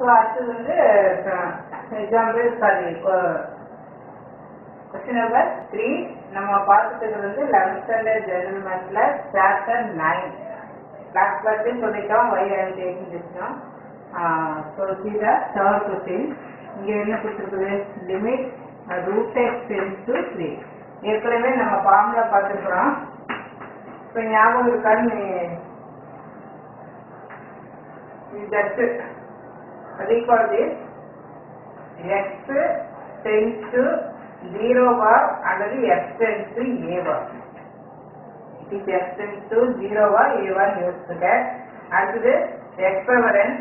so அடுத்தது வந்து example sorry question number three நம்ம பார்த்துட்டு வந்து eleventh standard general maths chapter nine last கிளாஸ்லேயும் சொல்லிட்டோம் why I'm taking this time so சீத தேர்ட் கொஸ்டின் இங்கே என்ன கொடுத்துருக்குது limit root x tends to three ஏற்கனவே நம்ம ஃபார்முலா பார்த்துருக்குறோம் இப்போ ஞாபகம் இருக்கான்னு just recall this x tends to 0 bar அல்லது x tends to a bar it is x tends to 0 bar a bar யோசிச்சுக்க அடுத்தது x power n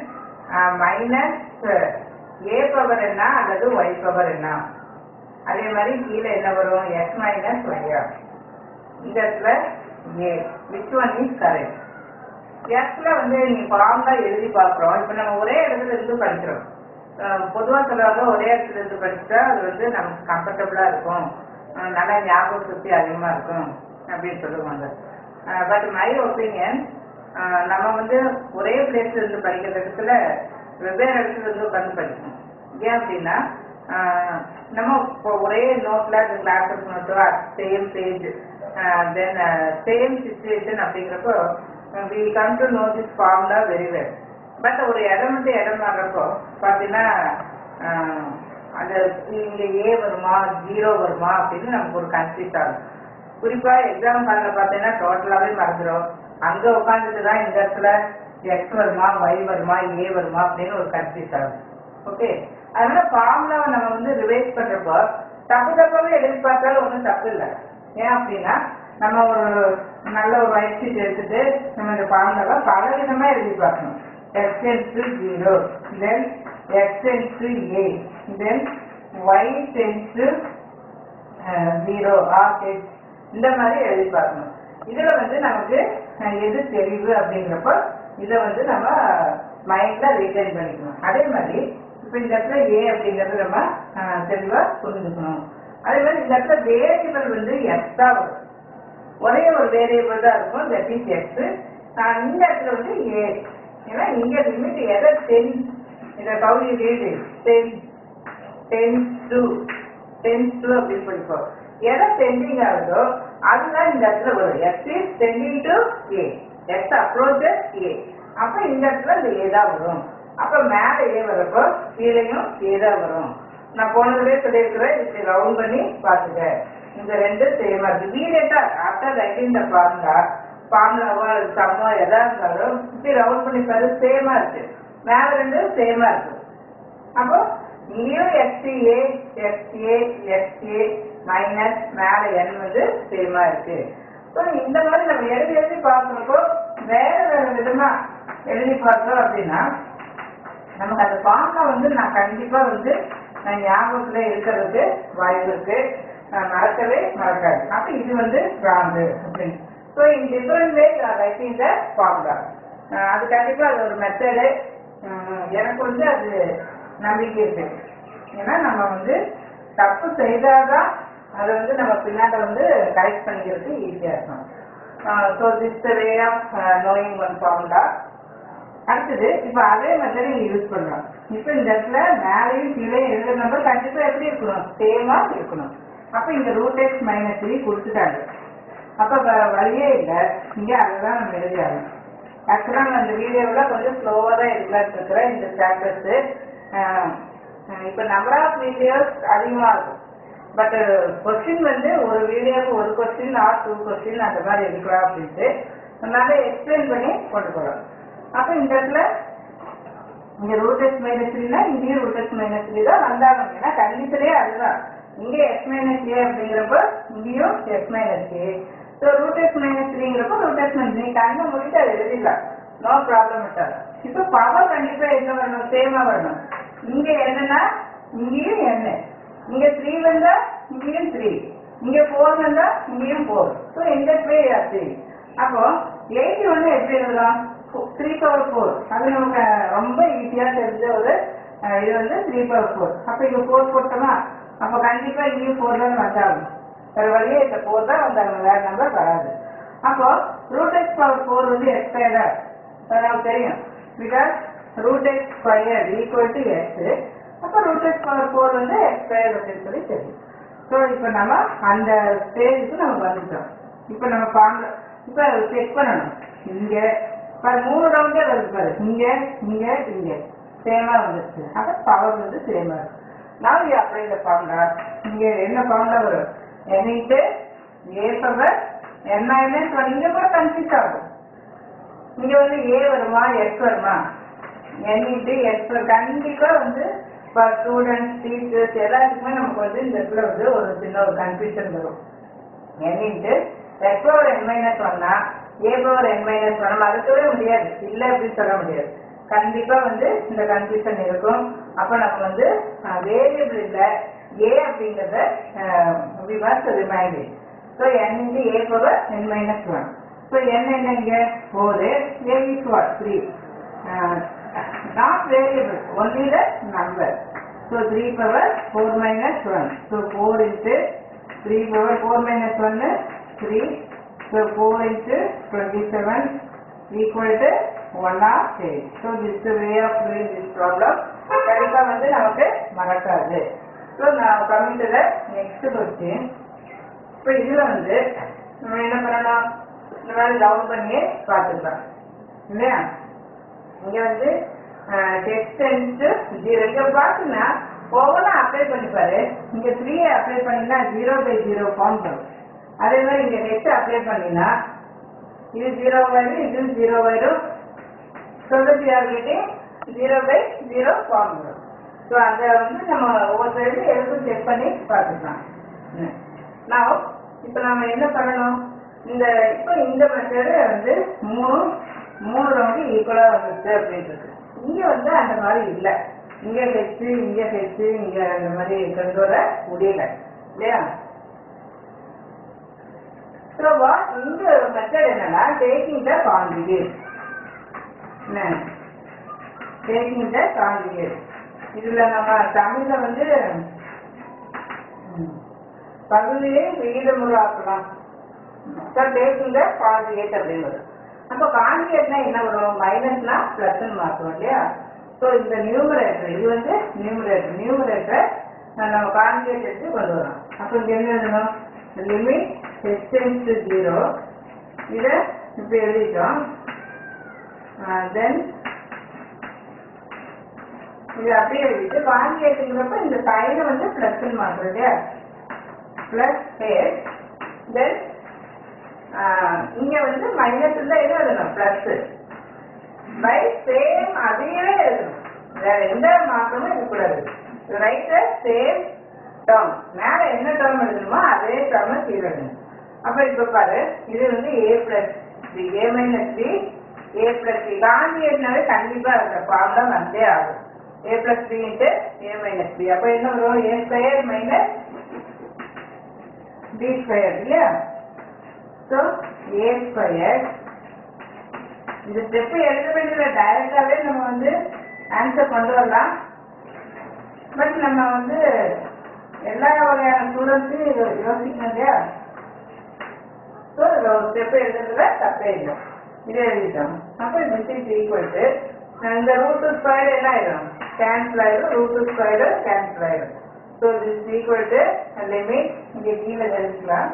minus a power என்ன அல்லது y power என்ன அதே மாதிரி கீழே என்ன வரும் x மைனஸ் y இந்த இடத்துல a which one is correct எக்ஸ்ல வந்து நீ ஃபார்முலா எழுதி பார்க்குறோம் இப்போ நம்ம ஒரே இடத்துல இருந்து படிக்கிறோம் பொதுவாக சொல்லுவாங்க ஒரே இடத்துல இருந்து படிச்சா அது வந்து நமக்கு கம்ஃபர்டபுளா இருக்கும் அஹ் நல்லா ஞாபக சக்தி அதிகமா இருக்கும் அப்படின்னு சொல்லுவாங்க பட் மை ஒப்பீனியன் நம்ம வந்து ஒரே பிளேஸ்ல இருந்து படிக்கிற இடத்துல வெவ்வேறு இடத்துல இருந்து உட்காந்து படிக்கணும் ஏன் அப்படின்னா அஹ் நம்ம இப்போ ஒரே நோட்ல கிளாஸ் நோட்டோ same page then same situation அப்படிங்கிறப்போ we come to know this formula very well but ஒரு இடம் விட்டு இடம் மாறுறப்போ பார்த்தீங்கன்னா ஆஹ், அந்த இங்க ஏ வருமா ஜீரோ வருமா அப்படின்னு நமக்கு ஒரு கன்ஃபியூஸ் ஆகும் குறிப்பா எக்ஸாம் ஹாலில் பார்த்தீங்கன்னா டோட்டலாகவே மறந்துடும் அங்க உட்காந்துட்டு தான் இந்த இடத்துல எக்ஸ் வருமா ஒய் வருமா ஏ வருமா அப்படின்னு ஒரு கன்ஃபியூஸ் ஆகும் ஓகே அதனால ஃபார்முலாவை நம்ம வந்து ரிவைஸ் பண்றப்போ தப்பு தப்பாவே எழுதி பார்த்தாலும் ஒன்றும் தப்பு இல்லை ஏன் அப்படின்னா நம்ம ஒரு நல்ல ஒரு ஒயிட் ஷீட் எடுத்துட்டு நம்ம இந்த ஃபார்முலாவை பல விதமா எழுதி பார்க்கணும் x tends to zero then x tends to A then y tends to zero or tends இந்த மாதிரி எழுதி பார்க்கணும் இதுல வந்து நமக்கு அஹ், எது தெளிவு அப்படிங்கிறப்போ இதை வந்து நம்ம மைண்ட்ல ரீடைன் பண்ணிக்கணும் அதே மாதிரி இப்போ இந்த இடத்துல ஏ அப்படிங்கிறது நம்ம அஹ், தெளிவா புரிஞ்சுக்கணும் அதே மாதிரி இந்த இடத்துல வேரியபிள் வந்து எக்ஸ் தான் வரும் ஒரே ஒரு வேரியபிள் தான் இருக்கும் தட் இஸ் எக்ஸ் இந்த இடத்துல வந்து ஏ ஏன்னா இங்க லிமிட் எதை டென் இந்த கவுரி read tend tend to tend to அப்படின்னு படிப்போம் எதை டெண்டிங் ஆகுதோ அதுதான் இந்த இடத்துல வரும் x is tending to A x approaches A அப்ப இந்த இடத்துல இந்த ஏ தான் வரும் அப்ப மேல ஏ வரப்போ கீழையும் ஏ தான் வரும் நான் போனதுலேயே சொல்லியிருக்கிறேன் இப்படி ரவுண்ட் பண்ணி பார்த்துக்க இந்த ரெண்டு சேமா இருக்கு வீடேட்டா ஆஃப்டர் ரைட்டிங் த ஃபார்முலா ஃபார்முலாவோ சம்மோ எதா இருந்தாலும் இப்படி ரவுண்ட் பண்ணி பாரு சேமா இருக்கு மேல ரெண்டு சேமா இருக்கு அப்போ இங்கேயும் எக்ஸ்ஏ எக்ஸ்ஏ எக்ஸ்ஏ மைனஸ் மேல என் வந்து சேமா இருக்கு ஸோ இந்த மாதிரி நம்ம எழுதி எழுதி பார்க்குறப்போ வேற வேற விதமா எழுதி பார்த்தோம் அப்படின்னா நமக்கு அந்த ஃபார்முலா வந்து நான் கண்டிப்பா வந்து நான் ஞாபகத்துல இருக்கிறதுக்கு வாய்ப்பு இருக்கு நான் மறக்கவே மறக்காது அப்ப இது வந்து ராங்கு அப்படின்னு so in different way writing the formula அது கண்டிப்பா அது ஒரு மெத்தடு எனக்கு வந்து அது நம்பிக்கை இருக்கு ஏன்னா நம்ம வந்து தப்பு செய்தாதான் அதை வந்து நம்ம பின்னாடி வந்து கரெக்ட் பண்ணிக்கிறதுக்கு ஈஸியா இருக்கும் so this way of knowing one formula அடுத்தது இப்போ அதே மெத்தட் நீங்க யூஸ் பண்ணலாம் இப்போ இந்த இடத்துல மேலேயும் கீழே எழுதுற நம்பர் கண்டிப்பா எப்படி இருக்கணும் சேமா இருக்கணும் அப்ப இந்த ரூட் எக்ஸ் மைனஸ் த்ரீ கொடுத்துட்டாங்க அப்ப வ- வழியே இல்லை இங்க அதுதான் நம்ம எழுதியாகணும் ஆக்சுவலா நான் இந்த வீடியோவில் கொஞ்சம் ஸ்லோவாக தான் எடுக்கலாம்னு இருக்கிறேன் இந்த சாப்டர்ஸ் இப்போ நம்பர் ஆஃப் வீடியோஸ் அதிகமாக இருக்கும் பட் கொஸ்டின் வந்து ஒரு வீடியோக்கு ஒரு கொஸ்டின் ஆர் டூ கொஸ்டின் அந்த மாதிரி எடுக்கலாம் அப்படின்ட்டு அதனால எக்ஸ்பிளைன் பண்ணி கொண்டு போகலாம் அப்போ இந்த இடத்துல இங்க ரூட் எக்ஸ் மைனஸ் த்ரீனா இங்கேயும் ரூட் எக்ஸ் மைனஸ் த்ரீ தான் வந்தாங்க ஏன்னா கண்டிப்பரே அதுதான் இங்க எக்ஸ் மைனஸ் ஏ அப்படிங்கிறப்ப இங்கேயும் x minus A so root x minus த்ரீங்கிறப்ப ரூட் எக்ஸ் மைனஸ் நீ கண்ணை முடிட்டு அதை எழுதிடலாம் நோ ப்ராப்ளம் விட்டார் இப்போ பவர் கண்டிப்பா என்ன வரணும் சேமா வரணும் இங்க என்னன்னா இங்கேயும் என்ன இங்க த்ரீ வந்தா இங்கேயும் த்ரீ இங்க ஃபோர் வந்தா இங்கேயும் ஃபோர் ஸோ இந்த வே த்ரீ அப்போ எயிட்டி ஒன்று எப்படி எழுதலாம் த்ரீ பவர் ஃபோர் அது நமக்கு ரொம்ப ஈஸியா தெரிஞ்ச ஒரு அஹ், இது வந்து த்ரீ பவர் ஃபோர் அப்போ இங்க ஃபோர் போட்டோமா அப்போ கண்டிப்பா இங்கேயும் ஃபோர் தான் வந்தாங்க வேற வழியே இந்த ஃபோர் தான் வந்தாங்க வேற நம்பர் வராது அப்போ ரூட் எக்ஸ் பவர் ஃபோர் வந்து எக்ஸ்பயர்டா நமக்கு தெரியும் because root x square equal to x அப்போ ரூட் எக்ஸ் பவர் ஃபோர் வந்து எக்ஸ் ஸ்கொயர் அப்படின்னு சொல்லி தெரியும் ஸோ இப்போ நம்ம அந்த ஸ்டேஜுக்கு நம்ம வந்துட்டோம் இப்போ நம்ம ஃபார்முலா இப்போ செக் பண்ணணும் இங்கே பாரு மூணு ரவுண்டே வருது பாரு இங்கே இங்கே இங்கே சேமாக வந்துருச்சு அப்போ பவர் வந்து சேமாக இருக்கும் நான் யூ அப்ளை த ஃபார்முலா இங்கே என்ன ஃபார்முலா வரும் n into A power n minus one இங்கே கூட கன்ஃபியூஸ் ஆகும் இங்க வந்து ஏ வருமா எஸ் வருமா n இன்ட்டு எஸ் கண்டிப்பா வந்து ஃபார் ஸ்டூடெண்ட்ஸ் டீச்சர்ஸ் எல்லாத்துக்குமே நமக்கு வந்து இந்த இடத்துல வந்து ஒரு சின்ன ஒரு கன்ஃபியூஷன் வரும் n into S power n minus ஒன்னா A power n minus one மறுக்கவே முடியாது இல்லை அப்படின்னு சொல்ல முடியாது கண்டிப்பா வந்து இந்த கன்ஃபியூஷன் இருக்கும் அப்ப நம்ம வந்து வேரியபிள் இல்ல ஏ அப்படிங்கறத we must remind so n into A power n minus one so n என்ன இங்க for A is what three not variable only the number so three power four minus one so four into three power four minus ஒன்னு three so four into twenty seven equal to one of eight so this way of doing this problem கண்டிப்பாக வந்து நமக்கு மறக்காது so நான் coming to the next question இப்போ இதில் வந்து நம்ம என்ன பண்ணணும் இந்த மாதிரி டவுன் பண்ணி பார்த்துக்கலாம் இல்லையா இங்க வந்து டெக்ஸ்ட் ஜீரோ இங்க பார்த்தீங்கன்னா ஒவ்வொன்றும் அப்ளை பண்ணிப்பாரு இங்க த்ரீ அப்ளை பண்ணினா ஜீரோ பை ஜீரோ ஃபார்ம் வரும் அதே மாதிரி இங்க ஹெச் அப்ளை பண்ணினா இது ஜீரோ வரும் இது ஜீரோ வரும் சொல்றது யார் கேட்டேன் ஜீரோ பை ஜீரோ ஃபார்ம் வரும் ஸோ அதை வந்து நம்ம ஒவ்வொரு சைடு எதுக்கும் செக் பண்ணி பார்த்துக்கலாம் நான் இப்போ நம்ம என்ன பண்ணணும் இந்த இப்போ இந்த மெத்தடு வந்து மூணு மூணு ரவுண்டு ஈக்குவலாக வந்துச்சு அப்படின்றது இங்கே வந்து அந்த மாதிரி இல்லை இங்கே ஹெச்சு இங்கே ஹெச்சு இங்கே அந்த மாதிரி கொண்டு வர முடியல இல்லையா ஸோ வாட் இந்த மெத்தட் என்னன்னா டேக்கிங் த கான்ஜுகேட் என்ன டேக்கிங் த கான்ஜுகேட் இதுல நம்ம தமிழ்ல வந்து ம், பகுதியை விகிதமுறாக்கலாம் டேக்கிங் த கான்ஜுகேட் அப்படின்னு வரும் அப்போ கான்ஜுகேட்னா என்ன வரும் மைனஸ்னா பிளஸ்ன்னு மாற்றணும் இல்லையா ஸோ இந்த நியூமரேட்டர் இது வந்து நியூமரேட்டர் நியூமரேட்டர் நம்ம கான்ஜுகேட் எடுத்து கொண்டு வரோம் அப்போ இங்க என்ன எழுதணும் லிமிட் எக்ஸ்டென்ஸ் டு ஜீரோ இதை இப்போ எழுதிட்டோம் தென் இது அப்படியே எழுதிட்டு கான்ஜுகேட்டுங்கிறப்ப இந்த சைனை வந்து பிளஸ்ன்னு மாற்றணும் இல்லையா பிளஸ் ஹேட் தென் இங்க வந்து மைனஸ் இருந்தா என்ன எழுதணும் பிளஸ் பை சேம் அதையே எழுதணும் வேற எந்த மாற்றமும் இருக்கக்கூடாது ரைட் சேம் டேர்ம் மேல என்ன டேர்ம் எழுதணுமோ அதே டேர்ம் கீழே எழுதணும் அப்ப இப்ப பாரு இது வந்து A plus B A minus B A plus B காந்தியட்னாலே கண்டிப்பா அந்த ப்ராப்ளம் வந்தே ஆகும் A plus B into A minus B அப்ப என்ன வரும் A square minus B square இல்லையா ஸோ ஏ ஸ்கொயர் இந்த ஸ்டெப் எழுத வேண்டியது டைரக்டாவே நம்ம வந்து ஆன்சர் கொண்டு வரலாம் பட் நம்ம வந்து எல்லா வகையான ஸ்டூடெண்ட்ஸையும் யோசிக்கணும் இல்லையா ஸோ ஸ்டெப் எழுதுறதுல தப்பே இல்லை இதை எழுதிட்டோம் அப்போ திஸ் இஸ் ஈக்குவல் டு இந்த ரூட் ஸ்கொயர் என்ன ஆயிடும் கேன்சல் ஆயிடும் ரூட் ஸ்கொயர் கேன்சல் ஆயிடும் so this equal to limit இங்கே கீழே எழுதிக்கலாம்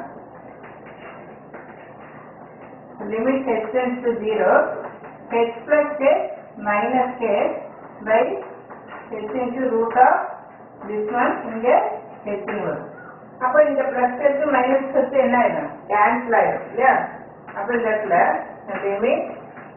limit h tends to 0, h plus k minus k by h into root of this one இங்க h ன்னு வரும் அப்போ இந்த பிளஸ் எடுத்து மைனஸ் எடுத்து என்ன ஆயிடும் கேன்சல் ஆயிடும் இல்லையா அப்போ இந்த இடத்துல limit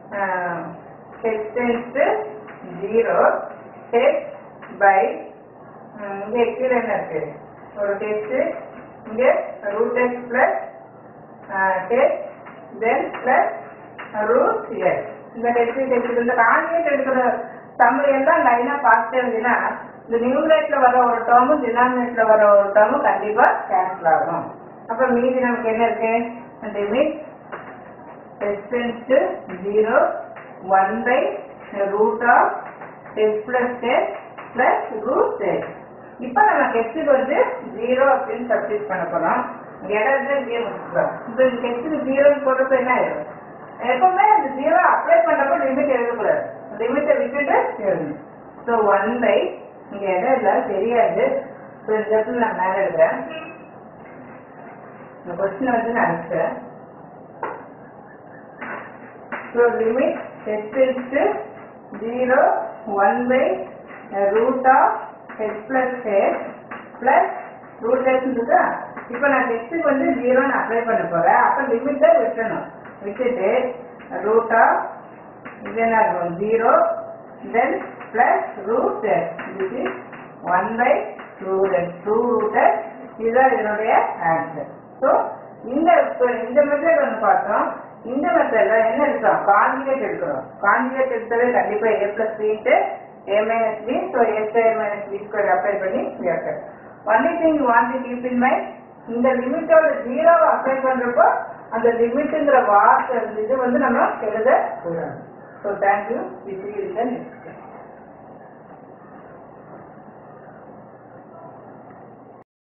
h tends to 0 h by இங்க கீழே என்ன இருக்கு ஒரு h இங்க root x plus h then plus root s இந்த டெஸ்ட் டெஸ்ட் இந்த கான்ஜுகேட் எடுக்கிற சம்மரி எல்லாம் லைனா பார்த்துட்டே இருந்தீங்கன்னா இந்த நியூமரேட்ல வர ஒரு டேர்மும் டினாமினேட்ல வர ஒரு டேர்மும் கண்டிப்பா கேன்சல் ஆகும் அப்ப மீதி நமக்கு என்ன இருக்கு limit extends to zero one by root of x plus x plus root x இப்போ நம்ம எக்ஸுக்கு வந்து ஜீரோ அப்படின்னு சப்ஸ்டிட் பண்ண போறோம் இடத்துல ஜீரோ முடிச்சுக்கலாம் இப்போ எக்ஸுக்கு ஜீரோன்னு போட்டப்ப என்ன ஆயிடும் எப்பவுமே அந்த ஜீரோ அப்ளை பண்றப்ப லிமிட் எழுதக்கூடாது லிமிட்டை விட்டுட்டு எழுதணும் ஸோ ஒன் பை இங்க இடம் இல்லை தெரியாது ஸோ இந்த இடத்துல நான் மேலே எழுதுறேன் இந்த கொஸ்டின் வந்து நான் அனுப்பிச்சேன் so limit h is to 0 1 by uh, root of h plus h plus root h இருக்குதா இப்போ நான் h க்கு வந்து 0 ன்னு அப்ளை பண்ண போறேன் அப்போ லிமிட் தான் விட்டணும் விட்டுட்டு ரூட் ஆஃப் இது என்ன இருக்கும் 0 then plus root this is 1 by root h 2 root h இதுதான் இதனுடைய ஆன்சர் ஸோ இந்த இப்ப இந்த மெத்தட் வந்து பார்த்தோம் இந்த மெத்தட்ல என்ன எடுக்கிறோம் கான்ஜுகேட் எடுக்கிறோம் கான்ஜுகேட் எடுத்தது கண்டிப்பா a plus b into a minus b so A square minus B square apply பண்ணி எடுக்கிறோம் only thing want keep in mind இந்த லிமிட்டோட ஜீரோவை அப்ளை பண்றப்போ அந்த லிமிட்டுங்கிற வார்த்தை இது வந்து நம்ம எழுத கூடாது so thank you we see you next